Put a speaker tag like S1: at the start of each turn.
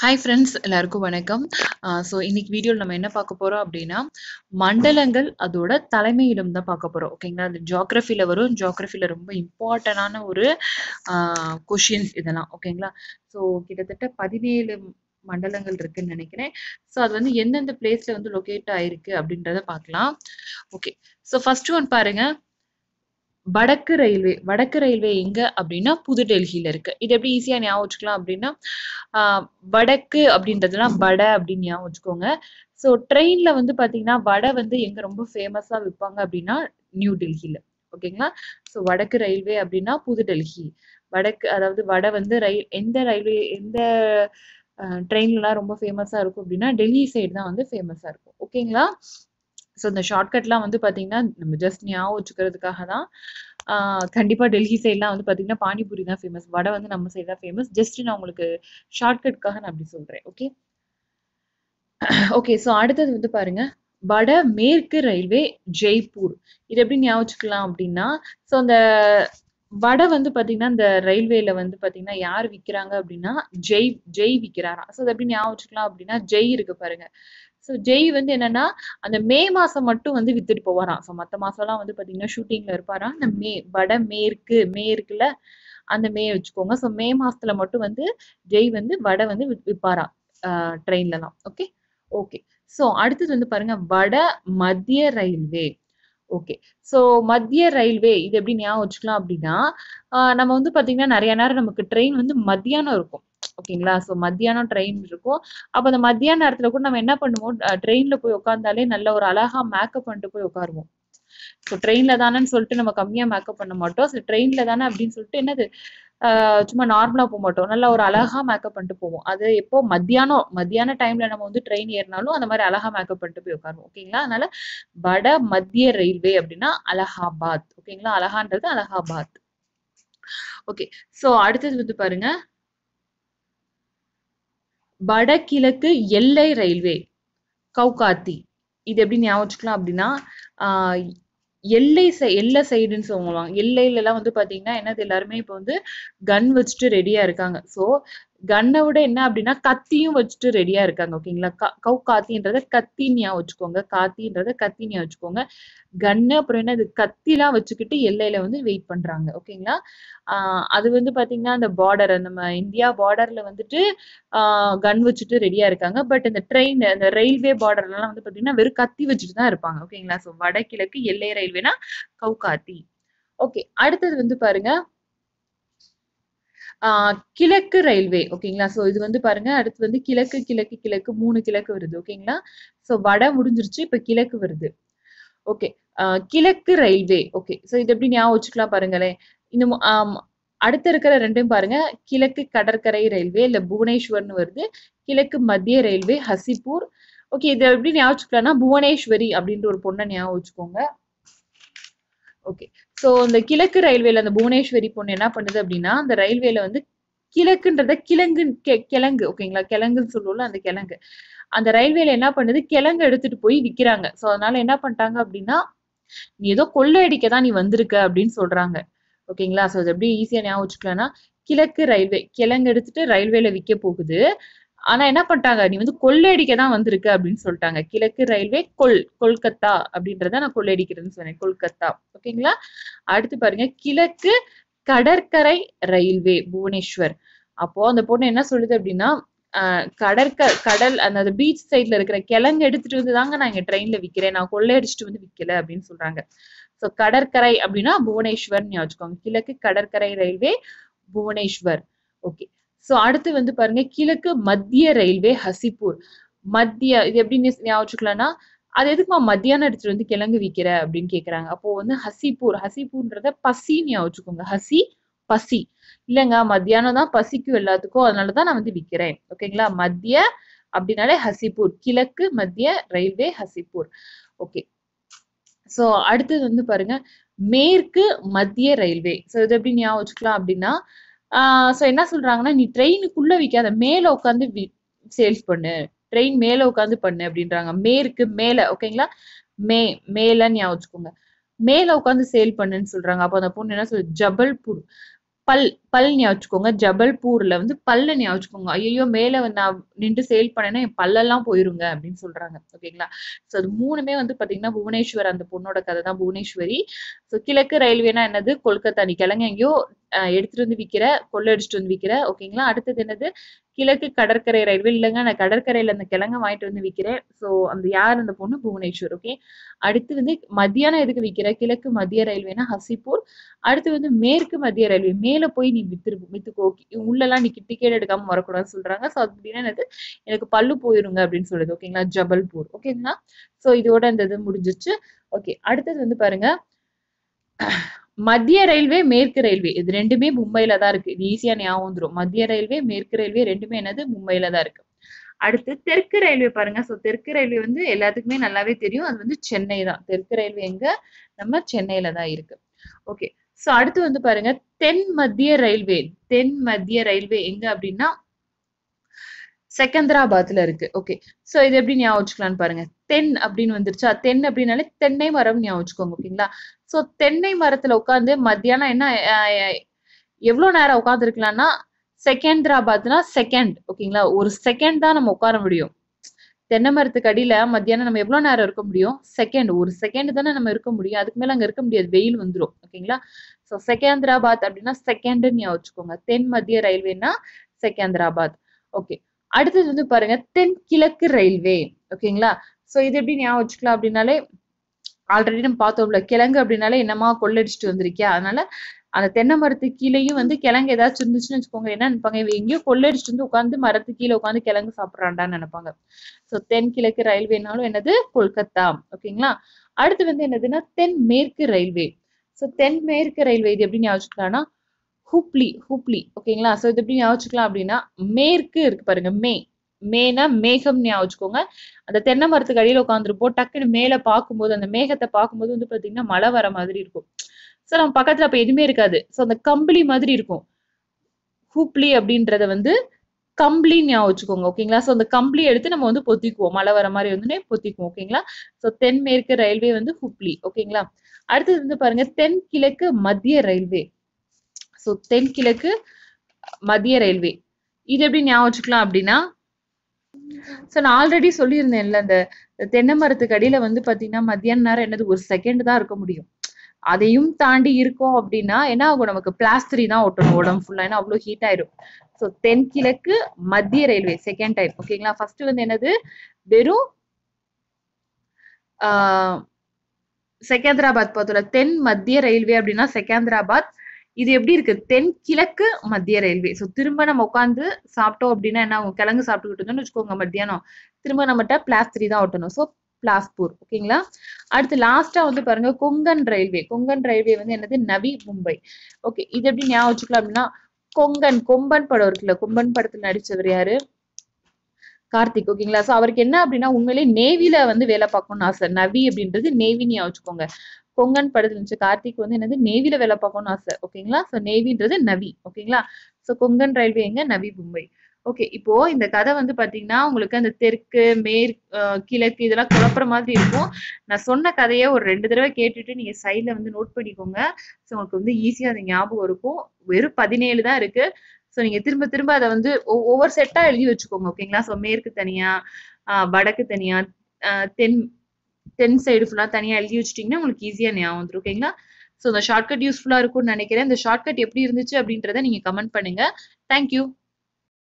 S1: hi friends எல்லாருக்கும் வணக்கம் so இன்னைக்கு வீடியோவில் நம்ம என்ன பார்க்க போகிறோம் அப்படின்னா மண்டலங்கள் அதோட தலைமையிடம் தான் பார்க்க போகிறோம் ஓகேங்களா அது ஜியாகிரஃபியில் வரும் ஜியாகிரஃபியில் ரொம்ப இம்பார்ட்டண்டான ஒரு கொஷின்ஸ் இதெல்லாம் ஓகேங்களா ஸோ கிட்டத்தட்ட பதினேழு மண்டலங்கள் இருக்குன்னு நினைக்கிறேன் ஸோ அது வந்து எந்தெந்த பிளேஸ்ல வந்து லொக்கேட் ஆயிருக்கு அப்படின்றத பார்க்கலாம் ஓகே ஸோ ஃபர்ஸ்ட் ஒன் பாருங்க வடக்கு ரயில்வே வடக்கு ரயில்வே எங்க அப்படின்னா புது டெல்லியில இருக்கு இது எப்படி ஈஸியா ஞாபகம் வச்சுக்கலாம் அப்படின்னா ஆஹ் வடக்கு அப்படின்றதுலாம் வடை அப்படின்னு ஞாபகம் வச்சுக்கோங்க ஸோ ட்ரெயின்ல வந்து பாத்தீங்கன்னா வடை வந்து எங்க ரொம்ப ஃபேமஸா விற்பாங்க அப்படின்னா நியூ டெல்லியில ஓகேங்களா ஸோ வடக்கு ரயில்வே அப்படின்னா புது டெல்லி வடக்கு அதாவது வடை வந்து ரயில் எந்த ரயில்வே எந்த ட்ரெயின்லாம் ரொம்ப ஃபேமஸா இருக்கும் அப்படின்னா டெல்லி சைடு தான் வந்து ஃபேமஸா இருக்கும் ஓகேங்களா ஸோ இந்த ஷார்ட்கட்லாம் வந்து பார்த்தீங்கன்னா நம்ம ஜஸ்ட் ஞாபகம் வச்சுக்கிறதுக்காக தான் கண்டிப்பாக டெல்லி சைட்லாம் வந்து பார்த்தீங்கன்னா பானிபூரி தான் ஃபேமஸ் வடை வந்து நம்ம சைடு தான் ஃபேமஸ் ஜஸ்ட் நான் உங்களுக்கு ஷார்ட்கட்காக நான் அப்படி சொல்கிறேன் ஓகே ஓகே ஸோ அடுத்தது வந்து பாருங்க வட மேற்கு ரயில்வே ஜெய்ப்பூர் இது எப்படி ஞாபகம் வச்சுக்கலாம் அப்படின்னா ஸோ அந்த வடை வந்து பார்த்தீங்கன்னா இந்த ரயில்வேல வந்து பார்த்தீங்கன்னா யார் விற்கிறாங்க அப்படின்னா ஜெய் ஜெய் விற்கிறாராம் ஸோ அது எப்படி ஞாபகம் வச்சுக்கலாம் அப்படின்னா ஜெய் இருக்கு பாருங்க ஸோ ஜெய் வந்து என்னன்னா அந்த மே மாசம் மட்டும் வந்து வித்துட்டு போவாராம் ஸோ மற்ற மாசம்லாம் வந்து பார்த்தீங்கன்னா ஷூட்டிங்ல இருப்பாராம் அந்த மே வட மேற்கு மே இருக்குல்ல அந்த மே வச்சுக்கோங்க ஸோ மே மாசத்துல மட்டும் வந்து ஜெய் வந்து வடை வந்து விற்பாராம் ட்ரெயின்லலாம் ஓகே ஓகே ஸோ அடுத்தது வந்து பாருங்க வட மத்திய ரயில்வே ஓகே ஸோ மத்திய ரயில்வே இது எப்படி ஞாபகம் வச்சுக்கலாம் அப்படின்னா நம்ம வந்து பார்த்தீங்கன்னா நிறைய நேரம் நமக்கு ட்ரெயின் வந்து மத்தியானம் இருக்கும் ஓகேங்களா ஸோ மத்தியானம் ட்ரெயின் இருக்கும் அப்போ அந்த மத்தியான நேரத்தில் கூட நம்ம என்ன பண்ணுவோம் ட்ரெயின்ல போய் உட்காந்தாலே நல்ல ஒரு அழகா மேக்கப் பண்ணிட்டு போய் உட்காருவோம் ஸோ ட்ரெயின்ல தானேன்னு சொல்லிட்டு நம்ம கம்மியா மேக்கப் பண்ண மாட்டோம் ஸோ ட்ரெயின்ல தானே அப்படின்னு சொல்லிட்டு என்னது சும்மா நார்மலா போக மாட்டோம் நல்லா ஒரு அழகா மேக்கப் பண்ணிட்டு போவோம் அது எப்போ மத்தியானம் மத்தியான டைம்ல நம்ம வந்து ட்ரெயின் ஏறினாலும் அந்த மாதிரி அழகா மேக்கப் பண்ணிட்டு போய் உட்காருவோம் ஓகேங்களா அதனால வட மத்திய ரயில்வே அப்படின்னா அலகாபாத் ஓகேங்களா அலகான்றது அலகாபாத் ஓகே ஸோ அடுத்தது வந்து பாருங்க வடகிழக்கு எல்லை ரயில்வே கவுகாத்தி இது எப்படி ஞாபகம் வச்சுக்கலாம் அப்படின்னா எல்லை சை எல்லை சைடுன்னு சொல்லுவாங்க எல்லையில எல்லாம் வந்து பாத்தீங்கன்னா என்னது எல்லாருமே இப்போ வந்து கன் வச்சுட்டு ரெடியா இருக்காங்க ஸோ கன்னை விட என்ன அப்படின்னா கத்தியும் வச்சுட்டு ரெடியா இருக்காங்க ஓகேங்களா கவு காத்தின்றத கத்தினியா வச்சுக்கோங்க காத்தின்றத கத்தினியா வச்சுக்கோங்க கன்னு அப்புறம் என்ன இது கத்திலாம் வச்சுக்கிட்டு எல்லையில வந்து வெயிட் பண்றாங்க ஓகேங்களா ஆஹ் அது வந்து பாத்தீங்கன்னா அந்த பார்டர் நம்ம இந்தியா பார்டர்ல வந்துட்டு ஆஹ் கன் வச்சுட்டு ரெடியா இருக்காங்க பட் இந்த ட்ரெயின் இந்த ரயில்வே பார்டர்லாம் வந்து பாத்தீங்கன்னா வெறும் கத்தி வச்சுட்டு தான் இருப்பாங்க ஓகேங்களா ஸோ வடகிழக்கு எல்லை ரயில்வேனா கவுகாத்தி ஓகே அடுத்தது வந்து பாருங்க கிழக்கு ரயில்வே ஓகேங்களா ஸோ இது வந்து பாருங்க அடுத்து வந்து கிழக்கு கிழக்கு கிழக்கு மூணு கிழக்கு வருது ஓகேங்களா ஸோ வடை முடிஞ்சிருச்சு இப்போ கிழக்கு வருது ஓகே கிழக்கு ரயில்வே ஓகே ஸோ இது எப்படி ஞாபகம் வச்சுக்கலாம் பாருங்களேன் இந்த அடுத்த இருக்கிற ரெண்டும் பாருங்க கிழக்கு கடற்கரை ரயில்வே இல்ல புவனேஸ்வர்னு வருது கிழக்கு மத்திய ரயில்வே ஹசிப்பூர் ஓகே இதை எப்படி ஞாபகம் வச்சுக்கலாம்னா புவனேஸ்வரி அப்படின்ற ஒரு பொண்ணை ஞாபகம் வச்சுக்கோங்க ஓகே ஸோ இந்த கிழக்கு ரயில்வேல அந்த புவனேஸ்வரி பொண்ணு என்ன பண்ணுது அப்படின்னா அந்த ரயில்வேல வந்து கிழக்குன்றத கிழங்கு கிழங்கு ஓகேங்களா கிழங்குன்னு சொல்லுவோம்ல அந்த கிழங்கு அந்த ரயில்வேல என்ன பண்ணுது கிழங்கு எடுத்துட்டு போய் விற்கிறாங்க ஸோ அதனால என்ன பண்ணிட்டாங்க அப்படின்னா நீ ஏதோ கொள்ளையடிக்க தான் நீ வந்திருக்க அப்படின்னு சொல்றாங்க ஓகேங்களா ஸோ அது எப்படி ஈஸியா ஞாபகம் வச்சுக்கலாம்னா கிழக்கு ரயில்வே கிழங்கு எடுத்துட்டு ரயில்வேல விற்க போகுது ஆனா என்ன பண்ணிட்டாங்க நீ வந்து கொள்ளையடிக்க தான் வந்திருக்க அப்படின்னு சொல்லிட்டாங்க கிழக்கு ரயில்வே கொல் கொல்கத்தா அப்படின்றத நான் கொள்ளையடிக்கிறதுன்னு சொன்னேன் கொல்கத்தா ஓகேங்களா அடுத்து பாருங்க கிழக்கு கடற்கரை ரயில்வே புவனேஸ்வர் அப்போ அந்த பொண்ணு என்ன சொல்லுது அப்படின்னா கடற்க கடல் அந்த பீச் சைட்ல இருக்கிற கிழங்கு எடுத்துட்டு வந்து தாங்க நான் இங்க ட்ரெயின்ல விற்கிறேன் நான் கொள்ளையடிச்சிட்டு வந்து விற்கல அப்படின்னு சொல்றாங்க ஸோ கடற்கரை அப்படின்னா புவனேஸ்வர் வச்சுக்கோங்க கிழக்கு கடற்கரை ரயில்வே புவனேஸ்வர் ஓகே ஸோ அடுத்து வந்து பாருங்க கிழக்கு மத்திய ரயில்வே ஹசிப்பூர் மத்திய இது எப்படி ஞாபகம் வச்சுக்கலாம்னா அது எதுக்குமா மத்தியானம் எடுத்துட்டு வந்து கிழங்கு விற்கிற அப்படின்னு கேக்குறாங்க அப்போ வந்து ஹசிப்பூர் ஹசிப்பூர்ன்றத பசின்னு ஞாபகம் வச்சுக்கோங்க ஹசி பசி இல்லைங்க மத்தியானம் தான் பசிக்கும் எல்லாத்துக்கும் அதனாலதான் நான் வந்து விற்கிறேன் ஓகேங்களா மத்திய அப்படின்னாலே ஹசிப்பூர் கிழக்கு மத்திய ரயில்வே ஹசிப்பூர் ஓகே ஸோ அடுத்தது வந்து பாருங்க மேற்கு மத்திய ரயில்வே ஸோ இது எப்படி ஞாபகம் வச்சுக்கலாம் அப்படின்னா ஸோ என்ன சொல்றாங்கன்னா நீ ட்ரெயினுக்குள்ள விற்காத மேல உட்காந்து சேல்ஸ் பண்ணு ட்ரெயின் மேல உட்காந்து பண்ணு அப்படின்றாங்க மேற்கு மேல ஓகேங்களா மே மேலன்னு ஞாபகம் வச்சுக்கோங்க மேல உட்காந்து சேல் பண்ணுன்னு சொல்றாங்க அப்போ அந்த பொண்ணு என்ன சொல்லுது ஜபல்பூர் பல் பல் ஞாபகம் வச்சுக்கோங்க ஜபல்பூர்ல வந்து பல்ல ஞாபகம் வச்சுக்கோங்க ஐயோ மேல வந்து நான் நின்று சேல் பண்ணேன்னா என் பல்லெல்லாம் போயிருங்க அப்படின்னு சொல்றாங்க ஓகேங்களா ஸோ அது மூணுமே வந்து பாத்தீங்கன்னா புவனேஸ்வர் அந்த பொண்ணோட கதை தான் புவனேஸ்வரி ஸோ கிழக்கு ரயில்வேனா என்னது கொல்கத்தா நீ கிழங்கு எங்கேயோ அஹ், எடுத்துட்டு வந்து விக்கிற கொள்ளடிச்சிட்டு வந்து விக்கிற ஓகேங்களா அடுத்தது என்னது கிழக்கு கடற்கரை ரயில்வே இல்லைங்க நான் கடற்கரையில அந்த கிழங்க வாங்கிட்டு வந்து விக்கிறேன் ஸோ அந்த யார் அந்த பொண்ணு புவனேஸ்வர் ஓகே அடுத்து வந்து மத்தியானம் எதுக்கு விக்கிற கிழக்கு மத்திய ரயில்வேனா ஹசிப்பூர் அடுத்து வந்து மேற்கு மத்திய ரயில்வே மேல போய் நீ வித்துரு வித்துக்கோ உள்ளெல்லாம் நீ டிக்கெட் எடுக்காம வரக்கூடாதுன்னு சொல்றாங்க ஸோ அப்படின்னா எனக்கு எனக்கு பல்லு போயிருங்க அப்படின்னு சொல்லுது ஓகேங்களா ஜபல்பூர் ஓகேங்களா ஸோ இதோட இந்த இது முடிஞ்சிச்சு ஓகே அடுத்தது வந்து பாருங்க மத்திய ரயில்வே மேற்கு ரயில்வே இது ரெண்டுமே மும்பைல தான் இருக்கு இது ஈஸியா ஞாபகம் வந்துரும் மத்திய ரயில்வே மேற்கு ரயில்வே ரெண்டுமே என்னது மும்பைல தான் இருக்கு அடுத்து தெற்கு ரயில்வே பாருங்க ஸோ தெற்கு ரயில்வே வந்து எல்லாத்துக்குமே நல்லாவே தெரியும் அது வந்து சென்னை தான் தெற்கு ரயில்வே எங்க நம்ம சென்னையில தான் இருக்கு ஓகே ஸோ அடுத்து வந்து பாருங்க தென் மத்திய ரயில்வே தென் மத்திய ரயில்வே எங்க அப்படின்னா செகந்திராபாத்ல இருக்கு ஓகே சோ இது எப்படி ஞாபகம் வச்சுக்கலாம்னு பாருங்க தென் அப்படின்னு வந்துருச்சா தென் அப்படின்னாலே தென்னை மரம் ஞாபகம் வச்சுக்கோங்க ஓகேங்களா சோ தென்னை மரத்துல உட்காந்து மத்தியானம் என்ன அஹ், எவ்வளவு நேரம் உட்காந்துருக்கலாம்னா செகந்திராபாத்னா செகண்ட் ஓகேங்களா ஒரு செகண்ட் தான் நம்ம உட்கார முடியும் தென்னை மரத்துக்கு அடியில மத்தியானம் நம்ம எவ்வளவு நேரம் இருக்க முடியும் செகண்ட் ஒரு செகண்ட் தானே நம்ம இருக்க முடியும் அதுக்கு மேல அங்க இருக்க முடியாது வெயில் வந்துரும் ஓகேங்களா சோ செகந்திராபாத் அப்படின்னா செகண்ட்னு ஞாபகம் வச்சுக்கோங்க தென் மத்திய ரயில்வேனா செகந்திராபாத் ஓகே அடுத்தது வந்து பாருங்க தென் கிழக்கு ரயில்வே ஓகேங்களா சோ இது எப்படி ஞாபகம் வச்சுக்கலாம் அப்படின்னாலே ஆல்ரெடி நம்ம பார்த்தோம்ல கிழங்கு அப்படின்னாலே என்னமா கொள்ளடிச்சிட்டு வந்திருக்கியா அதனால அந்த தென்னை மரத்து கீழேயும் வந்து கிழங்கு ஏதாச்சும் இருந்துச்சுன்னு வச்சுக்கோங்க என்ன நினைப்பாங்க இவன் எங்கேயோ கொள்ளடிச்சிட்டு வந்து உட்காந்து மரத்து கீழே உட்காந்து கிழங்கு சாப்பிட்றான்டான்னு நினைப்பாங்க சோ தென் கிழக்கு ரயில்வேனாலும் என்னது கொல்கத்தா ஓகேங்களா அடுத்து வந்து என்னதுன்னா தென் மேற்கு ரயில்வே சோ தென் மேற்கு ரயில்வே இது எப்படி ஞாபகம் வச்சுக்கலாம்னா ஹூப்ளி ஹூப்ளி ஓகேங்களா சோ இது எப்படி ஞாபகம் வச்சுக்கலாம் அப்படின்னா மேற்கு இருக்கு பாருங்க மே மேனா மேகம் ஞாபகம் வச்சுக்கோங்க அந்த தென்னை மரத்துக்கு அடியில உட்காந்துருப்போம் டக்குன்னு மேல பார்க்கும்போது அந்த மேகத்தை பார்க்கும்போது வந்து பாத்தீங்கன்னா மழை வர மாதிரி இருக்கும் சோ நம்ம பக்கத்துல அப்ப எதுவுமே இருக்காது சோ அந்த கம்பளி மாதிரி இருக்கும் ஹூப்ளி அப்படின்றத வந்து கம்பளி ஞாபகம் வச்சுக்கோங்க ஓகேங்களா சோ அந்த கம்பளி எடுத்து நம்ம வந்து பொத்திக்குவோம் மழை வர மாதிரி வந்து பொத்திக்குவோம் ஓகேங்களா சோ தென்மேற்கு ரயில்வே வந்து ஹுப்ளி ஓகேங்களா அடுத்தது வந்து பாருங்க தென் கிழக்கு மத்திய ரயில்வே சோ தென் கிழக்கு மத்திய ரயில்வே இது எப்படி ஞாபகம் வச்சுக்கலாம் அப்படின்னா சோ நான் ஆல்ரெடி சொல்லியிருந்தேன்ல இந்த தென்னை மரத்துக்கு அடியில வந்து பாத்தீங்கன்னா மத்தியான நேரம் என்னது ஒரு செகண்ட் தான் இருக்க முடியும் அதையும் தாண்டி இருக்கோம் அப்படின்னா என்ன ஆகும் நமக்கு பிளாஸ்திரி தான் ஒட்டணும் உடம்பு ஃபுல்லா ஏன்னா அவ்வளவு ஹீட் ஆயிடும் சோ தென் கிழக்கு மத்திய ரயில்வே செகண்ட் டைம் ஓகேங்களா ஃபர்ஸ்ட் வந்து என்னது வெறும் ஆஹ் செகந்திராபாத் பார்த்தோம்ல தென் மத்திய ரயில்வே அப்படின்னா செகந்திராபாத் இது எப்படி இருக்கு தென் கிழக்கு மத்திய ரயில்வே சோ திரும்ப நம்ம உட்காந்து சாப்பிட்டோம் அப்படின்னா என்ன ஆகும் கிழங்கு சாப்பிட்டுக்கிட்டு இருந்தோம்னு வச்சுக்கோங்க மத்தியானம் திரும்ப நம்மகிட்ட பிளாஸ்திரி தான் ஒட்டணும் சோ பிளாஸ்பூர் ஓகேங்களா அடுத்து லாஸ்டா வந்து பாருங்க கொங்கன் ரயில்வே கொங்கன் ரயில்வே வந்து என்னது நவி மும்பை ஓகே இது எப்படி ஞாபகம் வச்சுக்கலாம் அப்படின்னா கொங்கன் கொம்பன் படம் இருக்குல்ல கொம்பன் படத்துல நடிச்சவர் யாரு கார்த்திக் ஓகேங்களா சோ அவருக்கு என்ன அப்படின்னா உண்மையிலேயே நேவில வந்து வேலை பார்க்கணும்னு ஆசை நவி அப்படின்றது நேவி ஞாபகம் வச்சுக்கோங்க கொங்கன் படத்துல இருந்துச்சு கார்த்திக் வந்து என்னது நேவில வேலை பார்க்கணும்னு ஆசை ஓகேங்களா சோ நேவின்றது நவி ஓகேங்களா சோ கொங்கன் ரயில்வே எங்க நவி மும்பை ஓகே இப்போ இந்த கதை வந்து பாத்தீங்கன்னா உங்களுக்கு அந்த தெற்கு மேற் அஹ் கிழக்கு இதெல்லாம் குழப்புற மாதிரி இருக்கும் நான் சொன்ன கதையை ஒரு ரெண்டு தடவை கேட்டுட்டு நீங்க சைட்ல வந்து நோட் பண்ணிக்கோங்க ஸோ உங்களுக்கு வந்து ஈஸியா அது ஞாபகம் இருக்கும் வெறும் பதினேழு தான் இருக்கு ஸோ நீங்க திரும்ப திரும்ப அதை வந்து ஒ- ஒவ்வொரு செட்டா எழுதி வச்சுக்கோங்க ஓகேங்களா ஸோ மேற்கு தனியா ஆஹ் வடக்கு தனியா ஆஹ் தென் தென் சைடு ஃபுல்லா தனியா எழுதி வச்சுட்டீங்கன்னா உங்களுக்கு ஈஸியா ஞாபகம் வந்துரும் ஓகேங்களா ஸோ இந்த ஷார்ட்கட் யூஸ்ஃபுல்லா இருக்கும்னு நினைக்கிறேன் இந்த ஷார்ட்கட் எப்படி இருந்துச்சு அப்படின்றத நீங்க கமெண்ட் பண்ணுங்க தேங்க்யூ